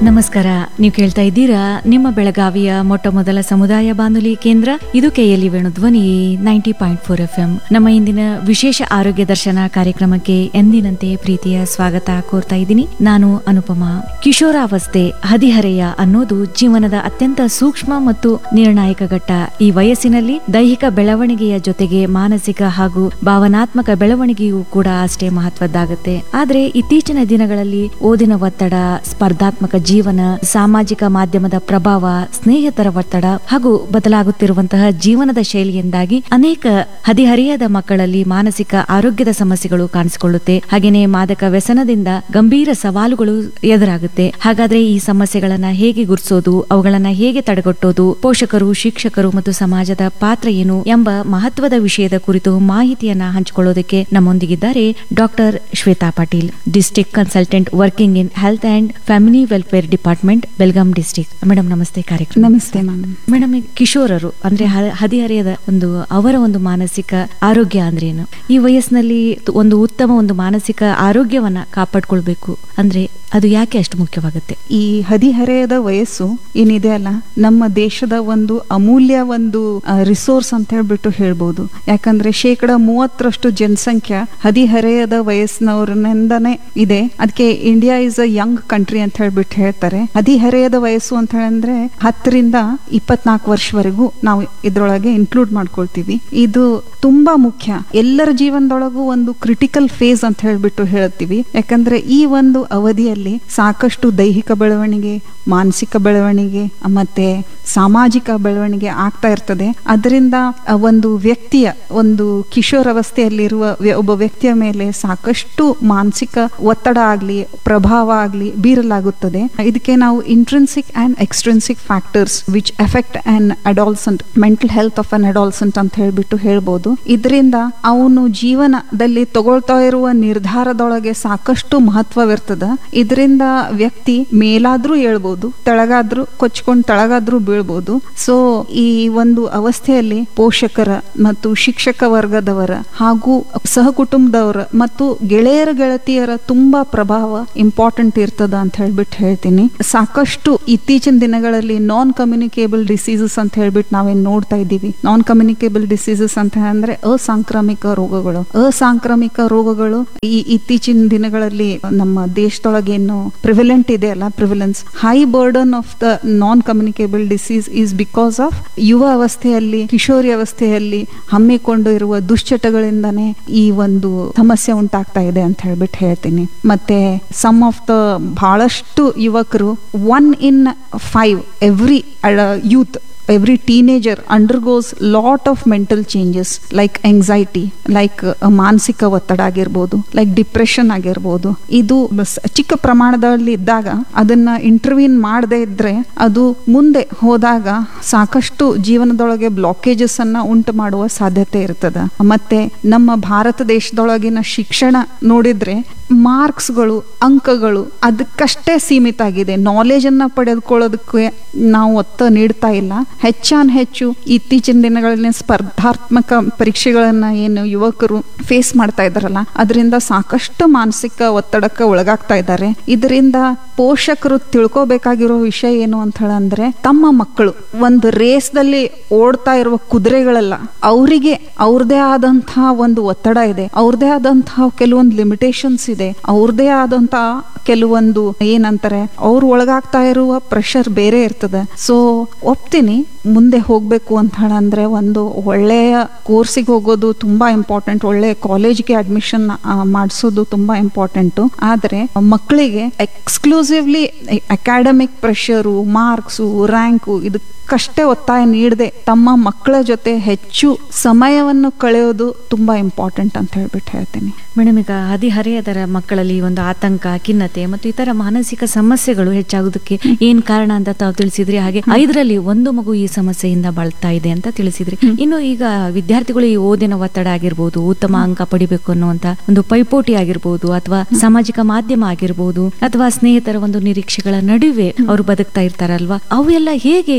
ನಮಸ್ಕಾರ ನೀವು ಕೇಳ್ತಾ ಇದ್ದೀರಾ ನಿಮ್ಮ ಬೆಳಗಾವಿಯ ಮೊಟ್ಟ ಮೊದಲ ಸಮುದಾಯ ಬಾನುಲಿ ಕೇಂದ್ರ ಇದು KLE Venu Dhwani ninety point four F M ನಮ್ಮ ಇಂದಿನ ವಿಶೇಷ ಆರೋಗ್ಯ ದರ್ಶನ ಕಾರ್ಯಕ್ರಮಕ್ಕೆ ಎಂದಿನಂತೆ ಪ್ರೀತಿಯ ಸ್ವಾಗತ ಕೋರ್ತಾ ಇದ್ದೀನಿ ನಾನು ಅನುಪಮಾ ಕಿಶೋರಾವಸ್ಥೆ ಹದಿಹರೆಯ ಅನ್ನೋದು ಜೀವನದ ಅತ್ಯಂತ ಸೂಕ್ಷ್ಮ ಮತ್ತು ನಿರ್ಣಾಯಕ ಘಟ್ಟ ಈ ವಯಸ್ಸಿನಲ್ಲಿ ದೈಹಿಕ ಬೆಳವಣಿಗೆಯ ಜೊತೆಗೆ ಮಾನಸಿಕ ಹಾಗೂ ಭಾವನಾತ್ಮಕ ಬೆಳವಣಿಗೆಯೂ ಕೂಡ ಅಷ್ಟೇ ಮಹತ್ವದ್ದಾಗುತ್ತೆ ಆದ್ರೆ ಇತ್ತೀಚಿನ ದಿನಗಳಲ್ಲಿ ಓದಿನ ಒತ್ತಡ ಸ್ಪರ್ಧಾತ್ಮಕ ಜೀವನ ಸಾಮಾಜಿಕ ಮಾಧ್ಯಮದ ಪ್ರಭಾವ ಸ್ನೇಹಿತರ ಒತ್ತಡ ಹಾಗೂ ಬದಲಾಗುತ್ತಿರುವಂತಹ ಜೀವನದ ಶೈಲಿಯಿಂದಾಗಿ ಅನೇಕ ಹದಿಹರೆಯದ ಮಕ್ಕಳಲ್ಲಿ ಮಾನಸಿಕ ಆರೋಗ್ಯದ ಸಮಸ್ಯೆಗಳು ಕಾಣಿಸಿಕೊಳ್ಳುತ್ತೆ ಹಾಗೇನೆ ಮಾದಕ ವ್ಯಸನದಿಂದ ಗಂಭೀರ ಸವಾಲುಗಳು ಎದುರಾಗುತ್ತೆ ಹಾಗಾದ್ರೆ ಈ ಸಮಸ್ಯೆಗಳನ್ನ ಹೇಗೆ ಗುರುತಿಸೋದು ಅವುಗಳನ್ನ ಹೇಗೆ ತಡೆಗಟ್ಟೋದು ಪೋಷಕರು ಶಿಕ್ಷಕರು ಮತ್ತು ಸಮಾಜದ ಪಾತ್ರ ಏನು ಎಂಬ ಮಹತ್ವದ ವಿಷಯದ ಕುರಿತು ಮಾಹಿತಿಯನ್ನ ಹಂಚಿಕೊಳ್ಳೋದಕ್ಕೆ ನಮ್ಮೊಂದಿಗಿದ್ದಾರೆ doctor Shweta Patil district consultant working in health and family welfare department Belgaum district madam ನಮಸ್ತೆ ಕಾರ್ಯಕ್ರಮ ನಮಸ್ತೆ ಮ್ಯಾಮ್ ಮೇಡಮ್ ಈ ಕಿಶೋರರು ಅಂದ್ರೆ ಹ- ಹದಿಹರೆಯದ ಒಂದು ಅವರ ಒಂದು ಮಾನಸಿಕ ಆರೋಗ್ಯ ಅಂದ್ರೆ ಏನು ಈ ವಯಸ್ಸಿನಲ್ಲಿ ತು- ಒಂದು ಉತ್ತಮ ಒಂದು ಮಾನಸಿಕ ಆರೋಗ್ಯವನ್ನ ಕಾಪಾಡ್ಕೊಳ್ಬೇಕು ಅಂದ್ರೆ ಅದು ಯಾಕೆ ಅಷ್ಟು ಮುಖ್ಯವಾಗುತ್ತೆ ಈ ಹದಿಹರೆಯದ ವಯಸ್ಸು ಏನಿದೆ ಅಲ್ಲ ನಮ್ಮ ದೇಶದ ಒಂದು ಅಮೂಲ್ಯ ಒಂದು ರಿಸೋರ್ಸ್ ಅಂತ ಹೇಳ್ಬಿಟ್ಟು ಹೇಳ್ಬೋದು ಯಾಕಂದ್ರೆ ಶೇಕಡ ಮೂವತ್ತರಷ್ಟು ಜನಸಂಖ್ಯೆ ಹದಿಹರೆಯದ ವಯಸ್ಸಿನವರಿಂದನೇ ಇದೆ ಅದಕ್ಕೆ India is a young country ಅಂತ ಹೇಳ್ಬಿಟ್ಟು ಹೇಳ್ತಾರೆ ಹದಿಹರೆಯದ ವಯಸ್ಸು ಅಂತ ಹೇಳಿದ್ರೆ ಹತ್ತರಿಂದ ಇಪ್ಪತ್ನಾಲ್ಕು ವರ್ಷವರೆಗೂ ನಾವು ಇದ್ರೊಳಗೆ ಇನ್ಕ್ಲೂಡ್ ಮಾಡ್ಕೊಳ್ತೀವಿ ಇದು ತುಂಬಾ ಮುಖ್ಯ ಎಲ್ಲರ ಜೀವನದೊಳಗೂ ಒಂದು ಕ್ರಿಟಿಕಲ್ ಫೇಸ್ ಅಂತ ಹೇಳ್ಬಿಟ್ಟು ಹೇಳ್ತೀವಿ ಯಾಕಂದ್ರೆ ಈ ಒಂದು ಅವಧಿಯಲ್ಲಿ ಸಾಕಷ್ಟು ದೈಹಿಕ ಬೆಳವಣಿಗೆ ಮಾನಸಿಕ ಬೆಳವಣಿಗೆ ಮತ್ತೆ ಸಾಮಾಜಿಕ ಬೆಳವಣಿಗೆ ಆಗ್ತಾ ಇರ್ತದೆ ಅದರಿಂದ ಆ ಒಂದು ವ್ಯಕ್ತಿಯ ಒಂದು ಕಿಶೋರಾವಸ್ಥೆಯಲ್ಲಿರುವ ವ್ಯ- ಒಬ್ಬ ವ್ಯಕ್ತಿಯ ಮೇಲೆ ಸಾಕಷ್ಟು ಮಾನಸಿಕ ಒತ್ತಡ ಆಗ್ಲಿ ಪ್ರಭಾವ ಆಗ್ಲಿ ಬೀರಲಾಗುತ್ತದೆ ಇದಕ್ಕೆ ನಾವು intrinsic and extrinsic factors which affect on adolescent mental health of on adolescent ಅಂತ ಹೇಳ್ಬಿಟ್ಟು ಹೇಳ್ಬೋದು ಇದರಿಂದ ಅವನು ಜೀವನದಲ್ಲಿ ತಗೊಳ್ತಾ ಇರುವ ನಿರ್ಧಾರದೊಳಗೆ ಸಾಕಷ್ಟು ಮಹತ್ವವಿರ್ತದ ಇದರಿಂದ ವ್ಯಕ್ತಿ ಮೇಲಾದ್ರೂ ಹೇಳ್ಬೋದು ತೆಳಗಾದ್ರೂ ಕೊಚ್ಕೊಂಡು ತೆಳಗಾದ್ರೂ ಬೀಳ್ಬೋದು ಸೊ ಈ ಒಂದು ಅವಸ್ಥೆಯಲ್ಲಿ ಪೋಷಕರ ಮತ್ತು ಶಿಕ್ಷಕ ವರ್ಗದವರ ಹಾಗೂ ಸಹಕುಟುಂಬದವರ ಮತ್ತು ಗೆಳೆಯರ ಗೆಳತಿಯರ ತುಂಬಾ ಪ್ರಭಾವ ಇಂಪಾರ್ಟೆಂಟ್ ಇರ್ತದ ಅಂತ ಹೇಳ್ಬಿಟ್ಟು ಹೇಳ್ತೀನಿ ಸಾಕಷ್ಟು ಇತ್ತೀಚಿನ ದಿನಗಳಲ್ಲಿ ನಾನ್ ಕಮ್ಯುನಿಕೇಬಲ್ ಡಿಸೀಸಸ್ ಅಂತ ಹೇಳ್ಬಿಟ್ಟು ನಾವೇನ್ ನೋಡ್ತಾ ಇದ್ದೀವಿ ನಾನ್ ಕಮ್ಯುನಿಕೇಬಲ್ ಡಿಸೀಸಸ್ ಅಂತ ಅಂದ್ರೆ ಅಸಾಂಕ್ರಾಮಿಕ ರೋಗಗಳು ಅಸಾಂಕ್ರಾಮಿಕ ರೋಗಗಳು ಈ ಇತ್ತೀಚಿನ ದಿನಗಳಲ್ಲಿ ನಮ್ಮ ದೇಶದೊಳಗೆ ಏನು ಪ್ರಿವಿಲೆಂಟ್ ಇದೆ ಅಲ್ಲ prevalence high burden of the non communicable disease is because of ಯುವ ಅವಸ್ಥೆಯಲ್ಲಿ ಕಿಶೋರಿ ಅವಸ್ಥೆಯಲ್ಲಿ ಹಮ್ಮಿಕೊಂಡು ಇರುವ ದುಶ್ಚಟಗಳಿಂದಾನೇ ಈ ಒಂದು ಸಮಸ್ಯೆ ಉಂಟಾಗ್ತಾ ಇದೆ ಅಂತ ಹೇಳ್ಬಿಟ್ಟು ಹೇಳ್ತೀನಿ ಮತ್ತೆ ಸಮ್ ಆಫ್ ದ ಬಹಳಷ್ಟು ಯುವಕರು one in five every youth every teenager undergoes lot of mental changes like anxiety like ಮಾನಸಿಕ ಒತ್ತಡ ಆಗಿರ್ಬೋದು ಲೈಕ್ ಡಿಪ್ರೆಷನ್ ಆಗಿರ್ಬೋದು ಇದು ಬಸ್- ಚಿಕ್ಕ ಪ್ರಮಾಣದಲ್ಲಿ ಇದ್ದಾಗ ಅದನ್ನ ಇಂಟರ್ವ್ಯೂನ್ ಮಾಡದೇ ಇದ್ರೆ ಅದು ಮುಂದೆ ಹೋದಾಗ ಸಾಕಷ್ಟು ಜೀವನದೊಳಗೆ ಬ್ಲಾಕೇಜಸ್ ಅನ್ನ ಉಂಟು ಮಾಡುವ ಸಾಧ್ಯತೆ ಇರ್ತದ ಮತ್ತೆ ನಮ್ಮ ಭಾರತ ದೇಶದೊಳಗಿನ ಶಿಕ್ಷಣ ನೋಡಿದ್ರೆ ಮಾರ್ಕ್ಸ್ಗಳು ಅಂಕಗಳು ಅದಕ್ಕಷ್ಟೇ ಸೀಮಿತ ಆಗಿದೆ ನಾಲೆಜ್ ಅನ್ನ ಪಡೆದುಕೊಳ್ಳೋದಕ್ಕೆ ನಾವು ಒತ್ತ ನೀಡ್ತಾ ಇಲ್ಲ ಹೆಚ್ಚಾನ್ ಹೆಚ್ಚು ಇತ್ತೀಚಿನ ದಿನಗಳಲ್ಲಿ ಸ್ಪರ್ಧಾತ್ಮಕ ಪರೀಕ್ಷೆಗಳನ್ನ ಏನು ಯುವಕರು ಫೇಸ್ ಮಾಡ್ತಾ ಇದಾರಲ್ಲ ಅದರಿಂದ ಸಾಕಷ್ಟು ಮಾನಸಿಕ ಒತ್ತಡಕ್ಕೆ ಒಳಗಾಗ್ತಾ ಇದ್ದಾರೆ ಇದರಿಂದ ಪೋಷಕರು ತಿಳ್ಕೊಬೇಕಾಗಿರೋ ವಿಷಯ ಏನು ಅಂತ ಹೇಳಂದ್ರೆ ತಮ್ಮ ಮಕ್ಕಳು ಒಂದು ರೇಸ್ದಲ್ಲಿ ಓಡ್ತಾ ಇರುವ ಕುದುರೆಗಳಲ್ಲ ಅವರಿಗೆ ಅವ್ರದೇ ಆದಂತಹ ಒಂದು ಒತ್ತಡ ಇದೆ ಅವ್ರದೇ ಆದಂತಹ ಕೆಲವೊಂದು ಲಿಮಿಟೇಷನ್ಸ್ ಇದೆ ಅವ್ರದೇ ಆದಂತಹ ಕೆಲವೊಂದು ಏನಂತಾರೆ ಅವ್ರು ಒಳಗಾಗ್ತಾ ಇರುವ ಪ್ರೆಷರ್ ಬೇರೆ ಇರ್ತದೆ ಸೊ ಒಪ್ತೀನಿ ಮುಂದೆ ಹೋಗ್ಬೇಕು ಅಂತ ಹೇಳಂದ್ರೆ ಒಂದು ಒಳ್ಳೆಯ ಕೋರ್ಸಿಗೆ ಹೋಗೋದು ತುಂಬಾ ಇಂಪಾರ್ಟೆಂಟ್ ಒಳ್ಳೆ ಕಾಲೇಜ್ಗೆ ಅಡ್ಮಿಷನ್ ಮಾಡಿಸೋದು ತುಂಬಾ ಇಂಪಾರ್ಟೆಂಟು ಆದ್ರೆ ಮಕ್ಕಳಿಗೆ exclusively academic pressure marks rank ಇದಕ್ಕಷ್ಟೇ ಒತ್ತಾಯ ನೀಡದೆ ತಮ್ಮ ಮಕ್ಕಳ ಜೊತೆ ಹೆಚ್ಚು ಸಮಯವನ್ನು ಕಳೆಯೋದು ತುಂಬಾ ಇಂಪಾರ್ಟೆಂಟ್ ಅಂತ ಹೇಳ್ಬಿಟ್ಟು ಹೇಳ್ತೀನಿ ಮೇಡಮ್ ಈಗ ಹದಿಹರೆಯದರ ಮಕ್ಕಳಲ್ಲಿ ಒಂದು ಆತಂಕ ಖಿನ್ನತೆ ಮತ್ತು ಇತರ ಮಾನಸಿಕ ಸಮಸ್ಯೆಗಳು ಹೆಚ್ಚಾಗೋದಕ್ಕೆ ಏನ್ ಕಾರಣ ಅಂತ ತಾವು ತಿಳಿಸಿದ್ರಿ ಹಾಗೆ ಐದರಲ್ಲಿ ಒಂದು ಮಗು ಈ ಸಮಸ್ಯೆಯಿಂದ ಬಳಲ್ತಾ ಇದೆ ಅಂತ ತಿಳಿಸಿದ್ರಿ ಇನ್ನು ಈಗ ವಿದ್ಯಾರ್ಥಿಗಳು ಈ ಓದಿನ ಒತ್ತಡ ಆಗಿರ್ಬೋದು ಉತ್ತಮ ಅಂಕ ಪಡಿಬೇಕು ಅನ್ನುವಂತ ಒಂದು ಪೈಪೋಟಿ ಆಗಿರ್ಬೋದು ಅಥವಾ ಸಾಮಾಜಿಕ ಮಾಧ್ಯಮ ಆಗಿರ್ಬೋದು ಅಥವಾ ಸ್ನೇಹಿತರ ಒಂದು ನಿರೀಕ್ಷೆಗಳ ನಡುವೆ ಅವರು ಬದುಕ್ತಾ ಇರ್ತಾರಲ್ವಾ ಅವೆಲ್ಲ ಹೇಗೆ ಇವ್ರ ಮಾನಸಿಕ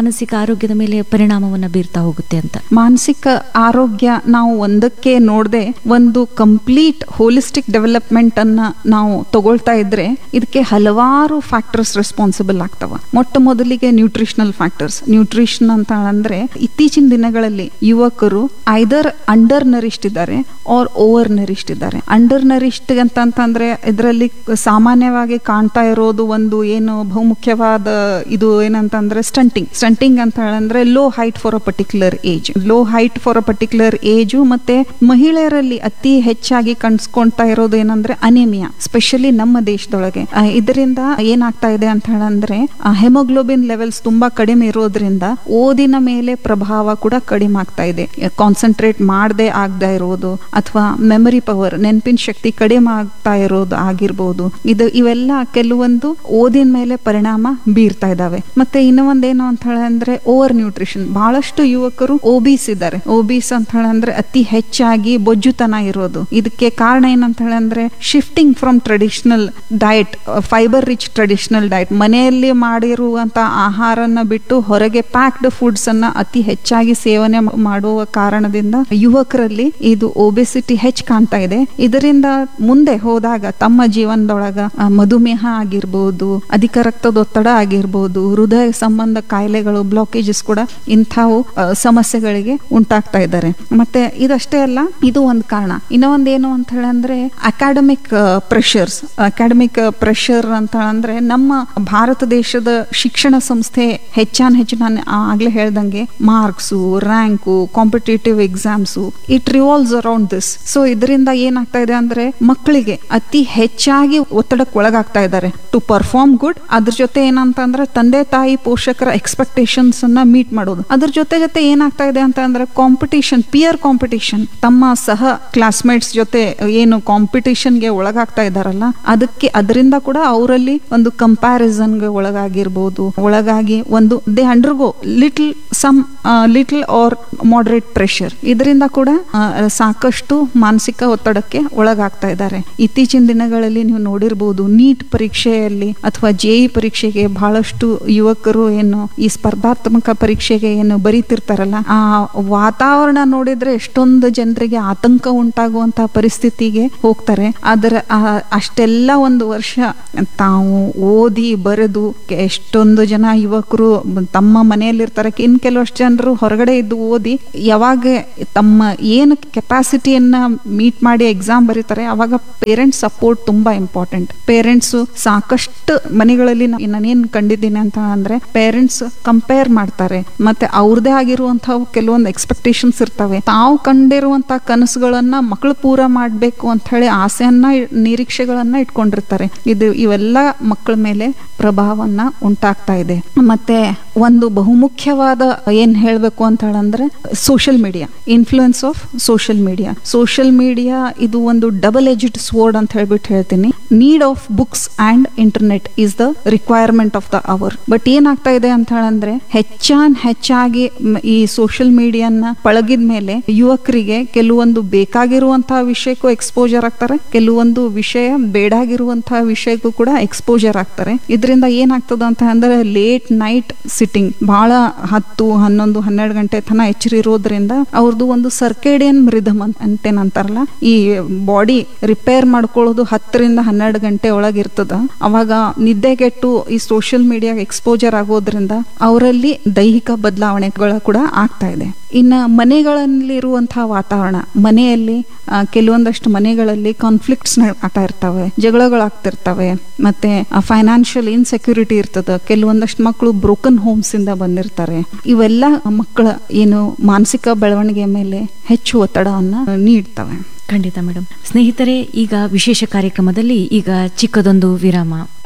ಮಾನಸಿಕ ಆರೋಗ್ಯದ ಮೇಲೆ ಪರಿಣಾಮವನ್ನ ಬೀರ್ತಾ ಹೋಗುತ್ತೆ ಅಂತ ಮಾನಸಿಕ ಆರೋಗ್ಯ ನಾವು ಒಂದಕ್ಕೆ ನೋಡದೆ ಒಂದು ಕಂಪ್ಲೀಟ್ ಹೋಲಿಸ್ಟಿಕ್ ಡೆವಲಪ್ಮೆಂಟ್ ಅನ್ನ ನಾವು ತಗೊಳ್ತಾ ಇದ್ರೆ ಇದಕ್ಕೆ ಹಲವಾರು ಫ್ಯಾಕ್ಟರ್ಸ್ ರೆಸ್ಪಾನ್ಸಿಬಲ್ ಆಗ್ತವ ಮೊಟ್ಟ ಮೊದಲಿಗೆ ನ್ಯೂಟ್ರಿಷನಲ್ ಫ್ಯಾಕ್ಟರ್ಸ್ ನ್ಯೂಟ್ರಿಷನ್ ಅಂತ ಅಂದ್ರೆ ಇತ್ತೀಚಿನ ದಿನಗಳಲ್ಲಿ ಯುವಕರು ಐದರ್ ಅಂಡರ್ ನರಿಷ್ಟ್ ಇದ್ದಾರೆ ಆರ್ ಓವರ್ ನರಿಷ್ಟ್ ಇದ್ದಾರೆ ಅಂಡರ್ ನರಿಷ್ಟ್ ಅಂತಂತಂದ್ರೆ ಇದರಲ್ಲಿ ಸಾಮಾನ್ಯವಾಗಿ ಕಾಣ್ತಾ ಇರೋದು ಒಂದು ಏನು ಬಹುಮುಖ್ಯವಾದ ಇದು ಏನಂತಂದ್ರೆ ಸ್ಟಂಟಿಂಗ್ ಸ್ಟಂಟಿಂಗ್ ಅಂತ ಹೇಳಂದ್ರೆ low height for a particular age low height for a particular age ಮತ್ತೆ ಮಹಿಳೆಯರಲ್ಲಿ ಅತಿ ಹೆಚ್ಚಾಗಿ ಕಾಣಿಸ್ಕೊಂತಾ ಇರೋದು ಏನಂದ್ರೆ ಅನೇಮಿಯಾ ಸ್ಪೆಷಲಿ ನಮ್ಮ ದೇಶದೊಳಗೆ ಆ, ಇದರಿಂದ ಏನಾಗ್ತಾ ಇದೆ ಅಂತ ಹೇಳಂದ್ರೆ ಹೆಮೋಗ್ಲೋಬಿನ್ ಲೆವೆಲ್ಸ್ ತುಂಬಾ ಕಡಿಮೆ ಇರೋದ್ರಿಂದ ಓದಿನ ಮೇಲೆ ಪ್ರಭಾವ ಕೂಡ ಕಡಿಮೆ ಆಗ್ತಾ ಇದೆ ಕಾನ್ಸಂಟ್ರೇಟ್ ಮಾಡದೆ ಆಗದೆ ಇರೋದು ಅಥವಾ ಮೆಮರಿ ಪವರ್ ನೆನಪಿನ ಶಕ್ತಿ ಕಡಿಮೆ ಆಗ್ತಾ ಇರೋದು ಆಗಿರ್ಬೋದು ಇದು ಇವೆಲ್ಲ ಕೆಲವೊಂದು ಓದಿನ ಮೇಲೆ ಪರಿಣಾಮ ಬೀರ್ತಾ ಇದಾವೆ ಮತ್ತೆ ಇನ್ನು ಒಂದೇನು ಅಂತ ಹೇಳಂದ್ರೆ ಓವರ್ ನ್ಯೂಟ್ರಿಷನ್ ಬಹಳಷ್ಟು ಯುವಕರು ಓಬೀಸ್ ಇದ್ದಾರೆ ಓಬೀಸ್ ಅಂತ ಹೇಳಂದ್ರೆ ಅತಿ ಹೆಚ್ಚಾಗಿ ಬೊಜ್ಜುತನ ಇರೋದು ಇದಕ್ಕೆ ಕಾರಣ ಏನಂತ ಹೇಳಂದ್ರೆ shifting from traditional diet fibre rich traditional diet ಮನೆಯಲ್ಲಿ ಮಾಡಿರುವಂತ ಆಹಾರನ ಬಿಟ್ಟು ಹೊರಗೆ ಪ್ಯಾಕ್ಡ್ ಫುಡ್ಸ್ ಅನ್ನ ಅತಿ ಹೆಚ್ಚಾಗಿ ಸೇವನೆ ಮಾಡುವ ಕಾರಣದಿಂದ ಯುವಕರಲ್ಲಿ ಇದು ಒಬೆಸಿಟಿ ಹೆಚ್ಚು ಕಾಣ್ತಾ ಇದೆ ಇದರಿಂದ ಮುಂದೆ ಹೋದಾಗ ತಮ್ಮ ಜೀವನದೊಳಗ ಆ, ಮಧುಮೇಹ ಆಗಿರ್ಬೋದು ಅಧಿಕ ರಕ್ತದೊತ್ತಡ ಆಗಿರ್ಬೋದು ಹೃದಯ ಸಂಬಂಧ ಕಾಯಿಲೆಗಳು ಬ್ಲಾಕೇಜಸ್ ಕೂಡ ಇಂಥವು ಆ, ಸಮಸ್ಯೆಗಳಿಗೆ ಉಂಟಾಗ್ತಾ ಇದ್ದಾರೆ ಮತ್ತೆ ಇದಷ್ಟೇ ಅಲ್ಲ ಇದು ಒಂದು ಕಾರಣ ಇನ್ನೂ ಒಂದೇನು ಅಂತ ಹೇಳಂದ್ರೆ ಅಕಾಡೆಮಿಕ್ ಪ್ರೆಷರ್ಸ್ ಅಕಾಡೆಮಿಕ್ ಪ್ರೆಷರ್ ಅಂತ ಅಂದ್ರೆ ನಮ್ಮ ಭಾರತ ದೇಶದ ಶಿಕ್ಷಣ ಸಂಸ್ಥೆ ಹೆಚ್ಚಾನ್ ಹೆಚ್ಚು ನಾನು ಆಗ್ಲೇ ಹೇಳ್ದಂಗೆ marks rank competitive exams it revolves around this so ಇದರಿಂದ ಏನಾಗ್ತಾ ಇದೆ ಅಂದ್ರೆ ಮಕ್ಕಳಿಗೆ ಅತಿ ಹೆಚ್ಚಾಗಿ ಒತ್ತಡಕ್ಕೆ ಒಳಗಾಗ್ತಾ ಇದ್ದಾರೆ ಟು ಪರ್ಫಾರ್ಮ್ ಗುಡ್ ಅದ್ರ ಜೊತೆ ಏನಂತ ಅಂದ್ರೆ ತಂದೆ ತಾಯಿ ಪೋಷಕರ ಎಕ್ಸ್ಪೆಕ್ಟೇಷನ್ಸ್ ಅನ್ನ ಮೀಟ್ ಮಾಡೋದು ಅದ್ರ ಜೊತೆ ಜೊತೆ ಏನಾಗ್ತಾ ಇದೆ ಅಂತ ಅಂದ್ರೆ ಕಾಂಪಿಟಿಷನ್ ಪಿಯರ್ ಕಾಂಪಿಟಿಷನ್ ತಮ್ಮ ಸಹ ಕ್ಲಾಸ್ಮೇಟ್ಸ್ ಜೊತೆ ಏನು ಕಾಂಪಿಟಿಷನ್ಗೆ ಒಳಗಾಗ್ತಾ ಇದಾರಲ್ಲ ಅದಕ್ಕೆ ಅದರಿಂದ ಕೂಡ ಅವರಲ್ಲಿ ಒಂದು ಕಂಪ್ಯಾರಿಸನ್ಗೆ ಒಳಗಾಗಿರ್ಬೋದು ಒಳಗಾಗಿ ಒಂದು they undergo little some little or moderate pressure ಇದರಿಂದ ಕೂಡ ಆ, ಸಾಕಷ್ಟು ಮಾನಸಿಕ ಒತ್ತಡಕ್ಕೆ ಒಳಗಾಗ್ತಾ ಇದ್ದಾರೆ ಇತ್ತೀಚಿನ ದಿನಗಳಲ್ಲಿ ನೀವು ನೋಡಿರ್ಬೋದು ನೀಟ್ ಪರೀಕ್ಷೆಯಲ್ಲಿ ಅಥವಾ ಜೆಇ ಪರೀಕ್ಷೆಗೆ ಬಹಳಷ್ಟು ಯುವಕರು ಏನು ಈ ಸ್ಪರ್ಧಾತ್ಮಕ ಪರೀಕ್ಷೆಗೆ ಏನು ಬರೀತಿರ್ತಾರಲ್ಲ ಆ ವಾತಾವರಣ ನೋಡಿದ್ರೆ ಎಷ್ಟೊಂದು ಜನರಿಗೆ ಆತಂಕ ಉಂಟಾಗುವಂತಹ ಪರಿಸ್ಥಿತಿಗೆ ಹೋಗ್ತಾರೆ ಅದರ ಆ- ಅಷ್ಟೆಲ್ಲ ಒಂದು ವರ್ಷ ತಾವು ಓದಿ ಬರೆದು ಕೆ- ಎಷ್ಟೊಂದು ಜನ ಯುವಕರು ತಮ್ಮ ಮನೆಯಲ್ಲಿರ್ತಾರೆ ಇನ್ ಕೆಲವಷ್ಟು ಜನರು ಹೊರಗಡೆ ಇದ್ದು ಓದಿ ಯಾವಾಗ ತಮ್ಮ ಏನು ಕೆಪಾಸಿಟಿಯನ್ನ ಮೀಟ್ ಮಾಡಿ ಎಕ್ಸಾಮ್ ಬರೀತಾರೆ ಅವಾಗ ಪೇರೆಂಟ್ಸ್ ಸಪೋರ್ಟ್ ತುಂಬಾ ಇಂಪಾರ್ಟೆಂಟ್ ಪೇರೆಂಟ್ಸ್ ಸಾಕಷ್ಟು ಮನೆಗಳಲ್ಲಿ ನಾ- ನಾನೇನ್ ಕಂಡಿದ್ದೀನಿ ಅಂತ ಅಂದ್ರೆ ಪೇರೆಂಟ್ಸ್ ಕಂಪೇರ್ ಮಾಡ್ತಾರೆ ಮತ್ತೆ ಅವ್ರದೇ ಆಗಿರುವಂತಹ ಕೆಲವೊಂದು ಎಕ್ಸ್ಪೆಕ್ಟೇಷನ್ಸ್ ಇರ್ತವೆ ತಾವು ಕಂಡಿರುವಂತಹ ಕನಸುಗಳನ್ನ ಮಕ್ಕಳು ಪೂರ ಮಾಡ್ಬೇಕು ಅಂತ ಹೇಳಿ ಆಸೆಯನ್ನ ಇ- ನಿರೀಕ್ಷೆಗಳನ್ನ ಇಟ್ಕೊಂಡಿರ್ತಾರೆ ಇದು ಇವೆಲ್ಲ ಮಕ್ಕಳ ಮೇಲೆ ಪ್ರಭಾವವನ್ನ ಉಂಟಾಗ್ತಾ ಇದೆ ಮತ್ತೆ ಒಂದು ಬಹುಮುಖ್ಯವಾದ ಏನ್ ಹೇಳ್ಬೇಕು ಅಂತ ಹೇಳಂದ್ರೆ social media influence of social media social media ಇದು ಒಂದು ಡಬಲ್ ಎಜ್ಡ್ ಸ್ವೋರ್ಡ್ ಅಂತ ಹೇಳ್ಬಿಟ್ಟು ಹೇಳ್ತೀನಿ need of books and internet is the requirement of the hour but ಏನಾಗ್ತಾ ಇದೆ ಅಂತ ಹೇಳಂದ್ರೆ ಹೆಚ್ಚಾನ್ ಹೆಚ್ಚಾಗಿ ಮ್, ಈ ಸೋಷಿಯಲ್ ಮೀಡಿಯಾನ ಪಳಗಿದ ಮೇಲೆ ಯುವಕರಿಗೆ ಕೆಲವೊಂದು ಬೇಕಾಗಿರುವಂತಹ ವಿಷಯಕ್ಕೂ ಎಕ್ಸ್ಪೋಜರ್ ಆಗ್ತಾರೆ ಕೆಲವೊಂದು ವಿಷಯ ಬೇಡಾಗಿರುವಂತಹ ವಿಷಯಕ್ಕೂ ಕೂಡ ಎಕ್ಸ್ಪೋಜರ್ ಆಗ್ತಾರೆ ಇದರಿಂದ ಏನಾಗ್ತದ ಅಂತ ಅಂದ್ರೆ ಲೇಟ್ ನೈಟ್ ಸಿಟ್ಟಿಂಗ್ ಬಹಳ ಹತ್ತು ಹನ್ನೊಂದು ಹನ್ನೆರಡು ಗಂಟೆ ತನ ಎಚ್ಚರಿರೋದ್ರಿಂದ ಅವ್ರದ್ದು ಒಂದು ಸರ್ಕೇಡಿಯನ್ ರಿದಮ್ ಅಂತೇನಂತಾರಲ್ಲ ಈ ಬಾಡಿ ರಿಪೇರ್ ಮಾಡ್ಕೊಳ್ಳೋದು ಹತ್ತರಿಂದ ಹನ್ನೆರಡು ಗಂಟೆ ಒಳಗಿರ್ತದ ಅವಾಗ ನಿದ್ದೆಗೆಟ್ಟು ಈ ಸೋಷಿಯಲ್ ಮೀಡಿಯಾ ಎಕ್ಸ್ಪೋಜರ್ ಆಗೋದ್ರಿಂದ ಅವರಲ್ಲಿ ದೈಹಿಕ ಬದಲಾವಣೆಗಳು ಕೂಡ ಆಗ್ತಾ ಇದೆ ಇನ್ನ ಮನೆಗಳಲ್ಲಿರುವಂತಹ ವಾತಾವರಣ ಮನೆಯಲ್ಲಿ ಆ, ಕೆಲವೊಂದಷ್ಟು ಮನೆಗಳಲ್ಲಿ ಕಾನ್ಫ್ಲಿಕ್ಟ್ಸ್ ಆಗ್ತಾ ಇರ್ತವೆ ಜಗಳಗಳಾಗ್ತಿರ್ತವೆ ಮತ್ತೆ ಫೈನಾನ್ಷಿಯಲ್ ಇನ್ಸೆಕ್ಯೂರಿಟಿ ಇರ್ತದ ಕೆಲವೊಂದಷ್ಟು ಮಕ್ಕಳು ಬ್ರೋಕನ್ ಹೋಮ್ಸ್ ಇಂದ ಬಂದಿರ್ತಾರೆ ಇವೆಲ್ಲ ಮಕ್ಕಳ ಏನು ಮಾನಸಿಕ ಬೆಳವಣಿಗೆ ಮೇಲೆ ಹೆಚ್ಚು ಒತ್ತಡವನ್ನ ನೀಡ್ತವೆ ಖಂಡಿತ ಮೇಡಮ್ ಸ್ನೇಹಿತರೆ ಈಗ ವಿಶೇಷ ಕಾರ್ಯಕ್ರಮದಲ್ಲಿ ಈಗ ಚಿಕ್ಕದೊಂದು ವಿರಾಮ